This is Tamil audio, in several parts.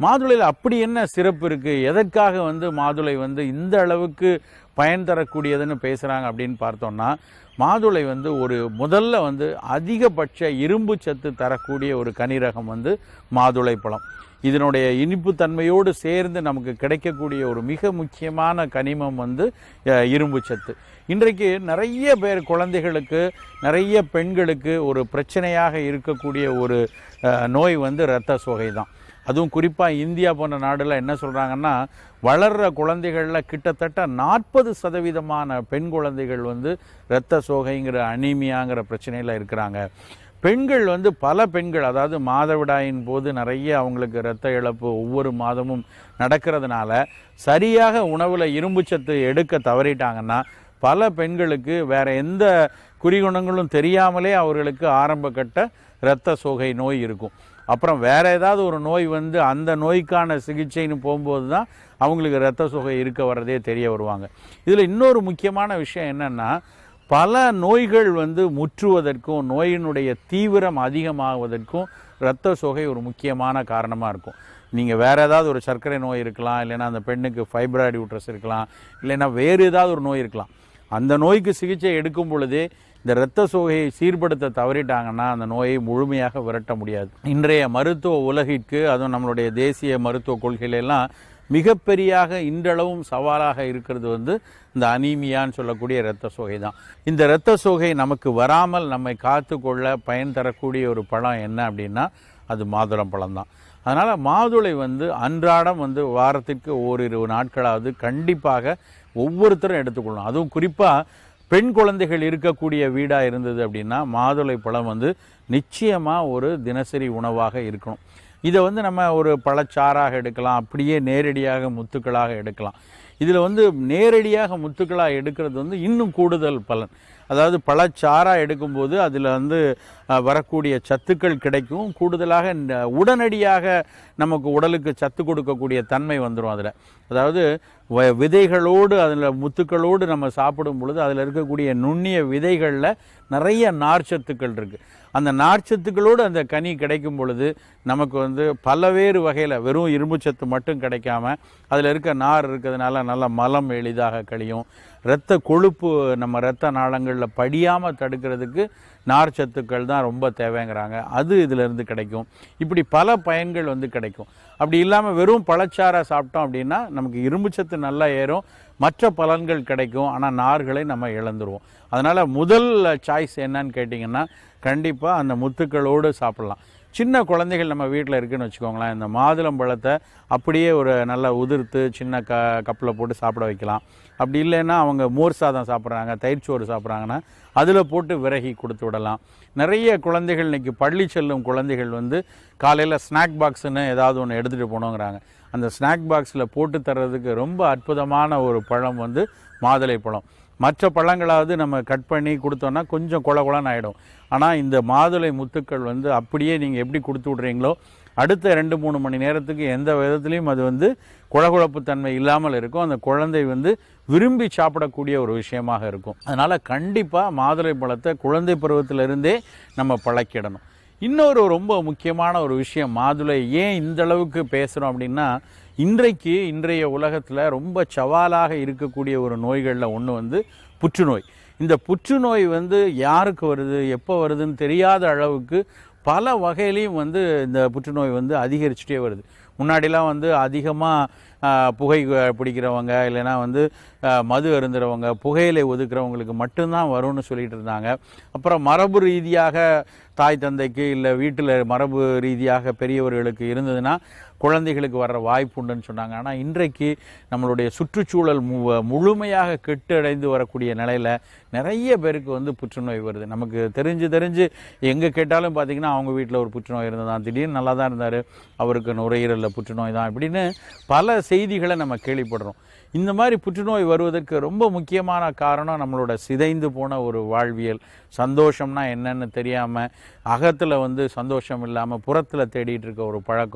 மாதுளையில் அப்படி என்ன சிறப்பு இருக்கு எதற்காக வந்து மாதுளை வந்து இந்த அளவுக்கு பயன் தரக்கூடியதுன்னு பேசுறாங்க அப்படின்னு பார்த்தோம்னா மாதுளை வந்து ஒரு முதல்ல வந்து அதிகபட்ச இரும்பு சத்து தரக்கூடிய ஒரு கனிரகம் வந்து மாதுளை பழம் இதனுடைய இனிப்பு தன்மையோடு சேர்ந்து நமக்கு கிடைக்கக்கூடிய ஒரு மிக முக்கியமான கனிமம் வந்து அஹ், இரும்பு சத்து இன்றைக்கு நிறைய பேர் குழந்தைகளுக்கு நிறைய பெண்களுக்கு ஒரு பிரச்சனையாக இருக்கக்கூடிய ஒரு அஹ், நோய் வந்து இரத்த சோகை தான் அதுவும் குறிப்பாக இந்தியா போன்ற நாடுல என்ன சொல்கிறாங்கன்னா வளர்ற குழந்தைகளில் கிட்டத்தட்ட நாற்பது சதவீதமான பெண் குழந்தைகள் வந்து இரத்த சோகைங்கிற அனீமியாங்கிற பிரச்சனையில் இருக்கிறாங்க பெண்கள் வந்து பல பெண்கள் அதாவது மாதவிடாயின் போது நிறைய அவங்களுக்கு இரத்த இழப்பு ஒவ்வொரு மாதமும் நடக்கிறதுனால சரியாக உணவில் இரும்புச்சத்து எடுக்க தவறிட்டாங்கன்னா பல பெண்களுக்கு வேற எந்த குறிகுணங்களும் தெரியாமலே அவர்களுக்கு ஆரம்ப கட்ட இரத்த சோகை நோய் இருக்கும் அப்புறம் வேற ஏதாவது ஒரு நோய் வந்து அந்த நோய்க்கான சிகிச்சைன்னு போகும்போது தான் அவங்களுக்கு இரத்த சோகை இருக்க வர்றதே தெரிய வருவாங்க இதில் இன்னொரு முக்கியமான விஷயம் என்னன்னா பல நோய்கள் வந்து முற்றுவதற்கும் நோயினுடைய தீவிரம் அதிகமாவதற்கும் இரத்த சோகை ஒரு முக்கியமான காரணமாக இருக்கும் நீங்கள் வேற ஏதாவது ஒரு சர்க்கரை நோய் இருக்கலாம் இல்லைன்னா அந்த பெண்ணுக்கு ஃபைப்ராய்டு யூட்ரஸ் இருக்கலாம் இல்லைன்னா வேறு ஏதாவது ஒரு நோய் இருக்கலாம் அந்த நோய்க்கு சிகிச்சை எடுக்கும் பொழுதே இந்த இரத்த சோகையை சீர்படுத்த தவறிட்டாங்கன்னா அந்த நோயை முழுமையாக விரட்ட முடியாது இன்றைய மருத்துவ உலகிற்கு அதுவும் நம்மளுடைய தேசிய மருத்துவ கொள்கையிலெல்லாம் மிகப்பெரியாக இன்றளவும் சவாலாக இருக்கிறது வந்து இந்த அனீமியான்னு சொல்லக்கூடிய இரத்த சோகை தான் இந்த இரத்த சோகை நமக்கு வராமல் நம்மை காத்துக்கொள்ள பயன் தரக்கூடிய ஒரு பழம் என்ன அப்படின்னா அது மாதுளம் பழம் தான் அதனால் மாதுளை வந்து அன்றாடம் வந்து வாரத்திற்கு ஓரிரு நாட்களாவது கண்டிப்பாக ஒவ்வொருத்தரும் எடுத்துக்கொள்ளணும் அதுவும் குறிப்பாக பெண் குழந்தைகள் இருக்கக்கூடிய வீடாக இருந்தது அப்படின்னா மாதுளை பழம் வந்து நிச்சயமாக ஒரு தினசரி உணவாக இருக்கணும் இதை வந்து நம்ம ஒரு பழச்சாறாக எடுக்கலாம் அப்படியே நேரடியாக முத்துக்களாக எடுக்கலாம் இதில் வந்து நேரடியாக முத்துக்களாக எடுக்கிறது வந்து இன்னும் கூடுதல் பலன் அதாவது பழச்சாறாக எடுக்கும்போது அதில் வந்து அஹ், வரக்கூடிய சத்துக்கள் கிடைக்கும் கூடுதலாக இந்த உடனடியாக நமக்கு உடலுக்கு சத்து கொடுக்கக்கூடிய தன்மை வந்துடும் அதில் அதாவது வ- விதைகளோடு அதில் முத்துக்களோடு நம்ம சாப்பிடும் பொழுது அதில் இருக்கக்கூடிய நுண்ணிய விதைகளில் நிறைய நார்ச்சத்துக்கள் இருக்குது அந்த நார்ச்சத்துக்களோடு அந்த கனி கிடைக்கும் பொழுது நமக்கு வந்து பலவேறு வகையில் வெறும் இரும்புச்சத்து மட்டும் கிடைக்காம அதில் இருக்க நார் இருக்கிறதுனால நல்ல மலம் எளிதாக கழியும் இரத்த கொழுப்பு நம்ம இரத்த நாளங்களில் படியாமல் தடுக்கிறதுக்கு நார் சத்துக்கள் தான் ரொம்ப தேவைங்கிறாங்க அது இதிலிருந்து கிடைக்கும் இப்படி பல பயன்கள் வந்து கிடைக்கும் அப்படி இல்லாமல் வெறும் பழச்சாறை சாப்பிட்டோம் அப்படின்னா நமக்கு இரும்புச்சத்து நல்லா ஏறும் மற்ற பலன்கள் கிடைக்கும் ஆனால் நார்களை நம்ம இழந்துருவோம் அதனால் முதல் சாய்ஸ் என்னன்னு கேட்டிங்கன்னா கண்டிப்பாக அந்த முத்துக்களோடு சாப்பிட்லாம் சின்ன குழந்தைகள் நம்ம வீட்டில் இருக்குன்னு வச்சுக்கோங்களேன் இந்த மாதுளம் பழத்தை அப்படியே ஒரு நல்லா உதிர்த்து சின்ன க கப்பில் போட்டு சாப்பிட வைக்கலாம் அப்படி இல்லைன்னா அவங்க மோர் சாதம் சாப்பிட்றாங்க தயிர் சோறு சாப்பிட்றாங்கன்னா அதில் போட்டு விறகி கொடுத்து விடலாம் நிறைய குழந்தைகள் இன்னைக்கு பள்ளி செல்லும் குழந்தைகள் வந்து காலையில் ஸ்நாக் பாக்ஸ்னு ஏதாவது ஒன்று எடுத்துகிட்டு போனோங்கிறாங்க அந்த ஸ்நாக் பாக்ஸில் போட்டு தர்றதுக்கு ரொம்ப அற்புதமான ஒரு பழம் வந்து மாதுளை பழம் மற்ற பழங்களாவது நம்ம கட் பண்ணி கொடுத்தோன்னா கொஞ்சம் கொல கொலன்னு ஆகிடும் ஆனால் இந்த மாதுளை முத்துக்கள் வந்து அப்படியே நீங்கள் எப்படி கொடுத்து விட்றீங்களோ அடுத்த ரெண்டு மூணு மணி நேரத்துக்கு எந்த விதத்துலையும் அது வந்து குழகுழப்பு தன்மை இல்லாமல் இருக்கும் அந்த குழந்தை வந்து விரும்பி சாப்பிடக்கூடிய ஒரு விஷயமாக இருக்கும் அதனால் கண்டிப்பாக மாதுளை பழத்தை குழந்தை பருவத்திலிருந்தே நம்ம பழக்கிடணும் இன்னொரு ரொம்ப முக்கியமான ஒரு விஷயம் மாதுளை ஏன் இந்த அளவுக்கு பேசுகிறோம் அப்படின்னா இன்றைக்கு இன்றைய உலகத்தில் ரொம்ப சவாலாக இருக்கக்கூடிய ஒரு நோய்களில் ஒன்று வந்து புற்றுநோய் இந்த புற்றுநோய் வந்து யாருக்கு வருது எப்போ வருதுன்னு தெரியாத அளவுக்கு பல வகையிலையும் வந்து இந்த புற்றுநோய் வந்து அதிகரிச்சுட்டே வருது முன்னாடிலாம் வந்து அதிகமாக புகை அஹ், பிடிக்கிறவங்க இல்லைன்னா வந்து அஹ், மது அருந்துறவங்க புகையிலை ஒதுக்குறவங்களுக்கு மட்டும்தான் வரும்னு சொல்லிட்டு இருந்தாங்க அப்புறம் மரபு ரீதியாக தாய் தந்தைக்கு இல்லை வீட்டில் மரபு ரீதியாக பெரியவர்களுக்கு இருந்ததுன்னா குழந்தைகளுக்கு வர்ற வாய்ப்பு உண்டுன்னு சொன்னாங்க ஆனால் இன்றைக்கு நம்மளுடைய சுற்றுச்சூழல் மு முழுமையாக கெட்டடைந்து வரக்கூடிய நிலையில் நிறைய பேருக்கு வந்து புற்றுநோய் வருது நமக்கு தெரிஞ்சு தெரிஞ்சு எங்கே கேட்டாலும் பார்த்தீங்கன்னா அவங்க வீட்டில் ஒரு புற்றுநோய் இருந்ததான் திடீர்னு நல்லா தான் இருந்தார் அவருக்கு நுரையீரலில் புற்றுநோய் தான் இப்படின்னு பல செய்திகளை நம்ம கேள்விப்படுறோம் இந்த மாதிரி புற்றுநோய் வருவதற்கு ரொம்ப முக்கியமான காரணம் நம்மளோட சிதைந்து போன ஒரு வாழ்வியல் சந்தோஷம்னா என்னன்னு தெரியாமல் அகத்தில் வந்து சந்தோஷம் இல்லாமல் புறத்தில் தேடிட்டு இருக்க ஒரு பழக்கம்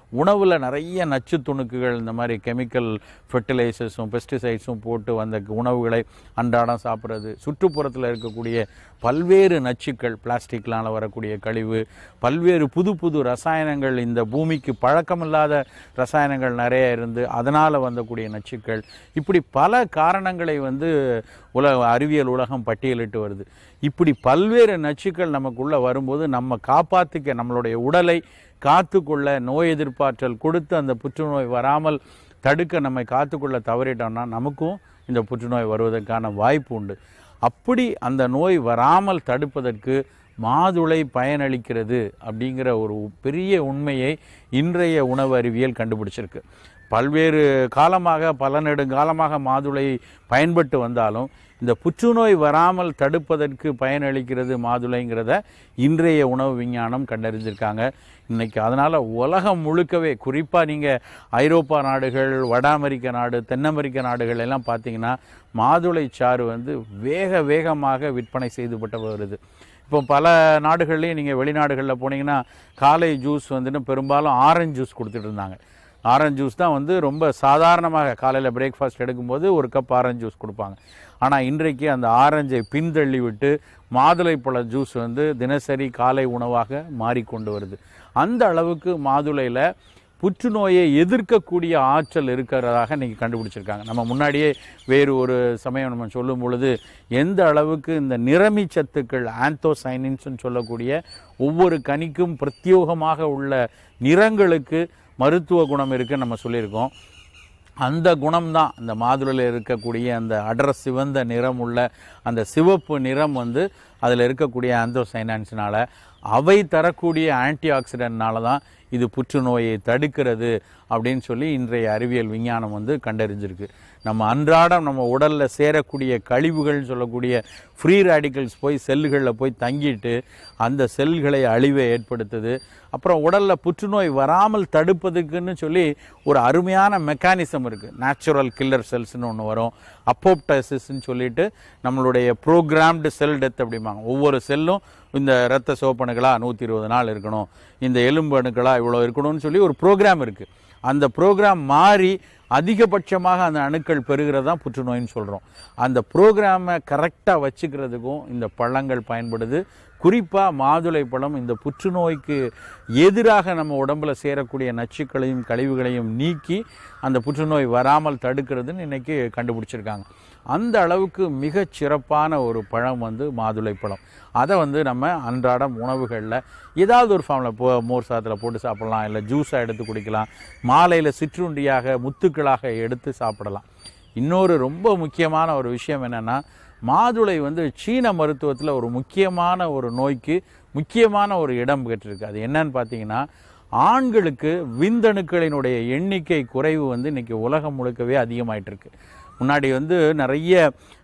உணவில் நிறைய நச்சு துணுக்குகள் இந்த மாதிரி கெமிக்கல் ஃபெர்டிலைசர்ஸும் பெஸ்டிசைட்ஸும் போட்டு வந்த உணவுகளை அன்றாடம் சாப்பிட்றது சுற்றுப்புறத்தில் இருக்கக்கூடிய பல்வேறு நச்சுக்கள் பிளாஸ்டிக்னால் வரக்கூடிய கழிவு பல்வேறு புது புது ரசாயனங்கள் இந்த பூமிக்கு பழக்கமில்லாத ரசாயனங்கள் நிறைய இருந்து அதனால் வந்தக்கூடிய நச்சுக்கள் இப்படி பல காரணங்களை வந்து உலக அறிவியல் உலகம் பட்டியலிட்டு வருது இப்படி பல்வேறு நச்சுக்கள் நமக்குள்ளே வரும்போது நம்ம காப்பாற்றிக்க நம்மளுடைய உடலை காத்துக்கொள்ள நோய் எதிர்ப்பாற்றல் கொடுத்து அந்த புற்றுநோய் வராமல் தடுக்க நம்மை காத்துக்கொள்ள தவறிட்டோம்னா நமக்கும் இந்த புற்றுநோய் வருவதற்கான வாய்ப்பு உண்டு அப்படி அந்த நோய் வராமல் தடுப்பதற்கு மாதுளை பயனளிக்கிறது அப்படிங்கிற ஒரு பெரிய உண்மையை இன்றைய உணவு அறிவியல் கண்டுபிடிச்சிருக்கு பல்வேறு காலமாக பல நெடுங்காலமாக மாதுளை பயன்பட்டு வந்தாலும் இந்த புற்றுநோய் வராமல் தடுப்பதற்கு பயனளிக்கிறது மாதுளைங்கிறத இன்றைய உணவு விஞ்ஞானம் கண்டறிஞ்சிருக்காங்க இன்னைக்கு அதனால் உலகம் முழுக்கவே குறிப்பாக நீங்கள் ஐரோப்பா நாடுகள் வட அமெரிக்க நாடு தென் அமெரிக்க நாடுகள் எல்லாம் பார்த்தீங்கன்னா மாதுளை சாறு வந்து வேக வேகமாக விற்பனை செய்துபட்டு வருது இப்போ பல நாடுகள்லையும் நீங்கள் வெளிநாடுகளில் போனீங்கன்னா காலை ஜூஸ் வந்துட்டு பெரும்பாலும் ஆரஞ்சு ஜூஸ் கொடுத்துட்டு இருந்தாங்க ஆரஞ்சு ஜூஸ் தான் வந்து ரொம்ப சாதாரணமாக காலையில் பிரேக்ஃபாஸ்ட் எடுக்கும்போது ஒரு கப் ஆரஞ்சு ஜூஸ் கொடுப்பாங்க ஆனால் இன்றைக்கு அந்த ஆரஞ்சை பின்தள்ளி விட்டு மாதுளைப்பழ ஜூஸ் வந்து தினசரி காலை உணவாக மாறிக்கொண்டு வருது அந்த அளவுக்கு மாதுளையில் புற்றுநோயை எதிர்க்கக்கூடிய ஆற்றல் இருக்கிறதாக இன்னைக்கு கண்டுபிடிச்சிருக்காங்க நம்ம முன்னாடியே வேறு ஒரு சமயம் நம்ம சொல்லும் பொழுது எந்த அளவுக்கு இந்த நிறமி சத்துக்கள் ஆந்தோசைனின்ஸ்னு சொல்லக்கூடிய ஒவ்வொரு கனிக்கும் பிரத்யோகமாக உள்ள நிறங்களுக்கு மருத்துவ குணம் இருக்குன்னு நம்ம சொல்லியிருக்கோம் அந்த குணம்தான் அந்த மாதுளையில் இருக்கக்கூடிய அந்த அடர் சிவந்த நிறம் உள்ள அந்த சிவப்பு நிறம் வந்து அதில் இருக்கக்கூடிய ஆந்தோசைனான்ஸ்னால அவை தரக்கூடிய ஆன்டி ஆக்சிடென்ட்னால தான் இது புற்றுநோயை தடுக்கிறது அப்படின்னு சொல்லி இன்றைய அறிவியல் விஞ்ஞானம் வந்து கண்டறிஞ்சிருக்கு நம்ம அன்றாடம் நம்ம உடலில் சேரக்கூடிய கழிவுகள்னு சொல்லக்கூடிய ஃப்ரீ ரேடிக்கல்ஸ் போய் செல்லுகளில் போய் தங்கிட்டு அந்த செல்களை அழிவை ஏற்படுத்துது அப்புறம் உடலில் புற்றுநோய் வராமல் தடுப்பதுக்குன்னு சொல்லி ஒரு அருமையான மெக்கானிசம் இருக்குது நேச்சுரல் கில்லர் செல்ஸ்னு ஒன்று வரும் அப்போப்டைசிஸ்ன்னு சொல்லிட்டு நம்மளுடைய ப்ரோக்ராம்டு செல் டெத் அப்படிம்பாங்க ஒவ்வொரு செல்லும் இந்த இரத்த சோப்பணுக்களாக நூற்றி இருபது நாள் இருக்கணும் இந்த எலும்பு அணுக்களாக இவ்வளோ இருக்கணும்னு சொல்லி ஒரு ப்ரோக்ராம் இருக்குது அந்த ப்ரோக்ராம் மாறி அதிகபட்சமாக அந்த அணுக்கள் பெறுகிறது தான் புற்றுநோயின்னு சொல்கிறோம் அந்த ப்ரோக்ராமை கரெக்டாக வச்சுக்கிறதுக்கும் இந்த பழங்கள் பயன்படுது குறிப்பாக மாதுளை பழம் இந்த புற்றுநோய்க்கு எதிராக நம்ம உடம்புல சேரக்கூடிய நச்சுக்களையும் கழிவுகளையும் நீக்கி அந்த புற்றுநோய் வராமல் தடுக்கிறதுன்னு இன்னைக்கு கண்டுபிடிச்சிருக்காங்க அந்த அளவுக்கு மிகச் சிறப்பான ஒரு பழம் வந்து மாதுளை பழம் அதை வந்து நம்ம அன்றாடம் உணவுகளில் ஏதாவது ஒரு ஃபார்மில் போ மோர் சாதத்தில் போட்டு சாப்பிடலாம் இல்லை ஜூஸாக எடுத்து குடிக்கலாம் மாலையில் சிற்றுண்டியாக முத்துக்களாக எடுத்து சாப்பிடலாம் இன்னொரு ரொம்ப முக்கியமான ஒரு விஷயம் என்னென்னா மாதுளை வந்து சீன மருத்துவத்தில் ஒரு முக்கியமான ஒரு நோய்க்கு முக்கியமான ஒரு இடம் பெற்றிருக்கு அது என்னன்னு பார்த்தீங்கன்னா ஆண்களுக்கு விந்தணுக்களினுடைய எண்ணிக்கை குறைவு வந்து இன்னைக்கு உலகம் முழுக்கவே அதிகமாயிட்டு இருக்கு முன்னாடி வந்து நிறைய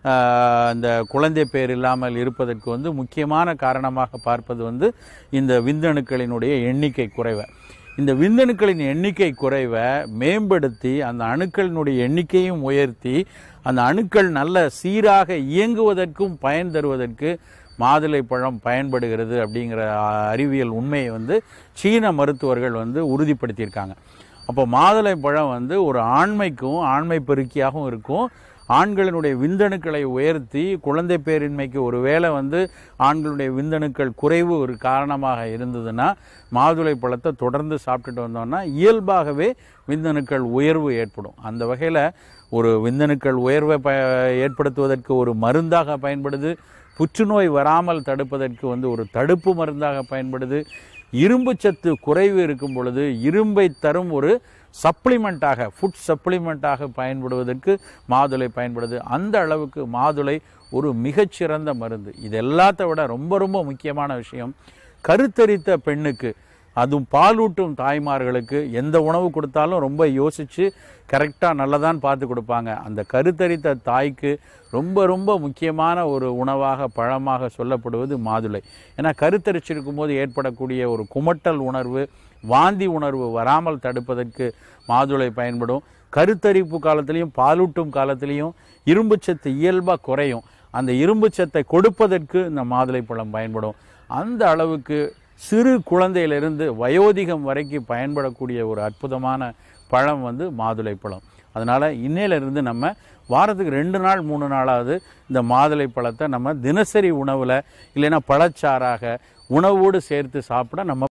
ஆஹ், இந்த குழந்தை பேர் இல்லாமல் இருப்பதற்கு வந்து முக்கியமான காரணமாக பார்ப்பது வந்து இந்த விந்தணுக்களினுடைய எண்ணிக்கை குறைவை இந்த விந்தணுக்களின் எண்ணிக்கை குறைவை மேம்படுத்தி அந்த அணுக்களினுடைய எண்ணிக்கையும் உயர்த்தி அந்த அணுக்கள் நல்ல சீராக இயங்குவதற்கும் பயன் தருவதற்கு மாதுளை பழம் பயன்படுகிறது அப்படிங்கிற ஆஹ், அறிவியல் உண்மையை வந்து சீன மருத்துவர்கள் வந்து உறுதிப்படுத்தியிருக்காங்க அப்போ மாதுளை பழம் வந்து ஒரு ஆண்மைக்கும் ஆண்மை பெருக்கியாகவும் இருக்கும் ஆண்களினுடைய விந்தணுக்களை உயர்த்தி குழந்தை பேரின்மைக்கு ஒருவேளை வந்து ஆண்களுடைய விந்தணுக்கள் குறைவு ஒரு காரணமாக இருந்ததுன்னா மாதுளை பழத்தை தொடர்ந்து சாப்பிட்டுட்டு வந்தோம்னா இயல்பாகவே விந்தணுக்கள் உயர்வு ஏற்படும் அந்த வகையில் ஒரு விந்தணுக்கள் உயர்வை ப ஏற்படுத்துவதற்கு ஒரு மருந்தாக பயன்படுது புற்றுநோய் வராமல் தடுப்பதற்கு வந்து ஒரு தடுப்பு மருந்தாக பயன்படுது இரும்பு சத்து குறைவு இருக்கும் பொழுது இரும்பை தரும் ஒரு சப்ளிமெண்ட்டாக ஃபுட் சப்ளிமெண்ட்டாக பயன்படுவதற்கு மாதுளை பயன்படுது அந்த அளவுக்கு மாதுளை ஒரு மிகச்சிறந்த மருந்து இது எல்லாத்த விட ரொம்ப ரொம்ப முக்கியமான விஷயம் கருத்தரித்த பெண்ணுக்கு அதுவும் பாலூட்டும் தாய்மார்களுக்கு எந்த உணவு கொடுத்தாலும் ரொம்ப யோசித்து கரெக்டாக நல்லதான் பார்த்து கொடுப்பாங்க அந்த கருத்தரித்த தாய்க்கு ரொம்ப ரொம்ப முக்கியமான ஒரு உணவாக பழமாக சொல்லப்படுவது மாதுளை ஏன்னா கருத்தரிச்சிருக்கும் போது ஏற்படக்கூடிய ஒரு குமட்டல் உணர்வு வாந்தி உணர்வு வராமல் தடுப்பதற்கு மாதுளை பயன்படும் கருத்தரிப்பு காலத்திலையும் பாலூட்டும் காலத்திலையும் இரும்புச்சத்து இயல்பாக குறையும் அந்த இரும்புச்சத்தை கொடுப்பதற்கு இந்த மாதுளை பழம் பயன்படும் அந்த அளவுக்கு சிறு குழந்தையிலிருந்து வயோதிகம் வரைக்கும் பயன்படக்கூடிய ஒரு அற்புதமான பழம் வந்து மாதுளை பழம் அதனால் இன்னையிலிருந்து நம்ம வாரத்துக்கு ரெண்டு நாள் மூணு நாளாவது இந்த மாதுளை பழத்தை நம்ம தினசரி உணவில் இல்லைன்னா பழச்சாறாக உணவோடு சேர்த்து சாப்பிட நம்ம